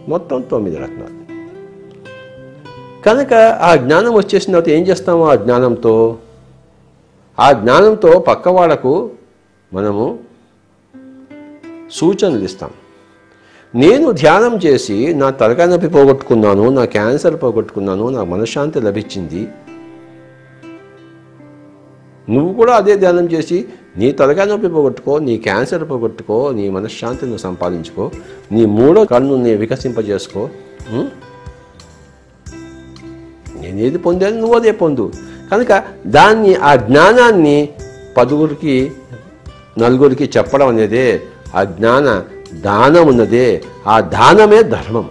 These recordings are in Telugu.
మొత్తం తొమ్మిది రత్నాలు కనుక ఆ జ్ఞానం వచ్చేసిన తర్వాత ఏం చేస్తాము ఆ జ్ఞానంతో ఆ జ్ఞానంతో పక్క వాళ్ళకు మనము సూచనలు ఇస్తాం నేను ధ్యానం చేసి నా తలకాయ నొప్పి పోగొట్టుకున్నాను నా క్యాన్సర్ పోగొట్టుకున్నాను నా మనశ్శాంతి లభించింది నువ్వు కూడా అదే ధ్యానం చేసి నీ తలకాయ నొప్పి పోగొట్టుకో నీ క్యాన్సర్ పోగొట్టుకో నీ మనశ్శాంతి నువ్వు సంపాదించుకో నీ మూడో కన్ను నీ వికసింపజేసుకో ఉం? నేను ఏది పొందాను నువ్వు అదే పొందు కనుక దాన్ని ఆ జ్ఞానాన్ని పదుగురికి నలుగురికి చెప్పడం అనేదే ఆ జ్ఞాన దానం ఉన్నదే ఆ దానమే ధర్మం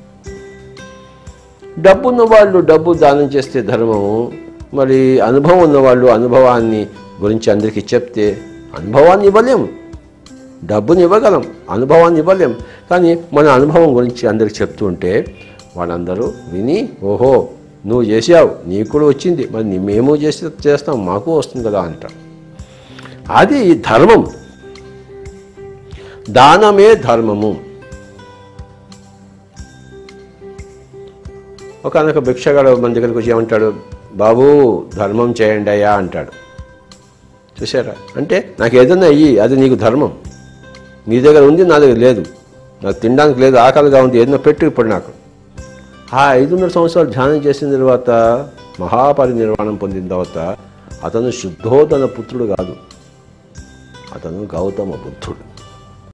డబ్బున్న వాళ్ళు డబ్బు దానం చేస్తే ధర్మము మరి అనుభవం ఉన్నవాళ్ళు అనుభవాన్ని గురించి అందరికీ చెప్తే అనుభవాన్ని ఇవ్వలేం డబ్బుని ఇవ్వగలం అనుభవాన్ని ఇవ్వలేం కానీ మన అనుభవం గురించి అందరికి చెప్తూ ఉంటే వాళ్ళందరూ విని ఓహో నువ్వు చేసావు నీకు కూడా వచ్చింది మరి నీ- మేము చేసి చేస్తాం మాకు వస్తుంది కదా అంటాం అది ధర్మం దానమే ధర్మము ఒకనొక భిక్షగాడు మన దగ్గరికి వచ్చి ఏమంటాడు బాబు ధర్మం చేయండి అయ్యా అంటాడు చూసారా అంటే నాకు ఏదైనా అయ్యి అది నీకు ధర్మం నీ దగ్గర ఉంది నా దగ్గర లేదు నాకు తినడానికి లేదు ఆకలిగా ఉంది ఏదైనా పెట్టు ఇప్పుడు నాకు ఆ ఐదున్నర సంవత్సరాలు ధ్యానం చేసిన తర్వాత మహాపరినిర్వాణం పొందిన తర్వాత అతను శుద్ధోదన పుత్రుడు కాదు అతను గౌతమ బుద్ధుడు